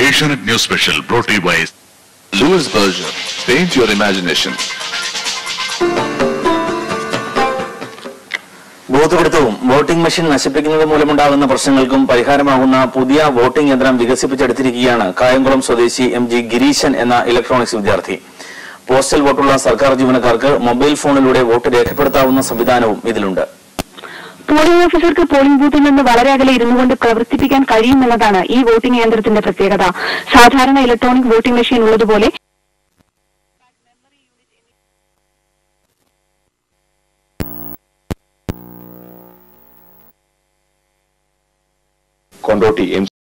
Asianet News Special brought to you by Louis Berger. Paint your imagination. Booth പിടുത്തവും voting machine നശിപ്പിക്കുന്നത് മൂലമുണ്ടാകുന്ന പ്രശ്നങ്ങൾക്കും പരിഹാരമാകുന്ന പുതിയ വോട്ടിംഗ് യന്ത്രം വികസിപ്പിച്ചെടുത്തിരിക്കുകയാണ് കായംകുളം സ്വദേശി എം ജി ഗിരീശൻ എന്ന ഇലക്ട്രോണിക്സ് വിദ്യാർത്ഥി പോസ്റ്റൽ വോട്ടുള്ള സർക്കാർ ജീവനക്കാർക്ക് മൊബൈൽ ഫോണിലൂടെ വോട്ട് രേഖപ്പെടുത്താവുന്ന സംവിധാനവും ഇതിലുണ്ട് പോളിംഗ് ഓഫീസർക്ക് പോളിംഗ് ബൂത്തിൽ നിന്ന് വളരെ അകലെ ഇരുന്നുകൊണ്ട് പ്രവർത്തിപ്പിക്കാൻ കഴിയുമെന്നതാണ് ഈ വോട്ടിംഗ് യന്ത്രത്തിന്റെ പ്രത്യേകത സാധാരണ ഇലക്ട്രോണിക് വോട്ടിംഗ് മെഷീൻ ഉള്ളതുപോലെ കൊണ്ടോട്ടി എം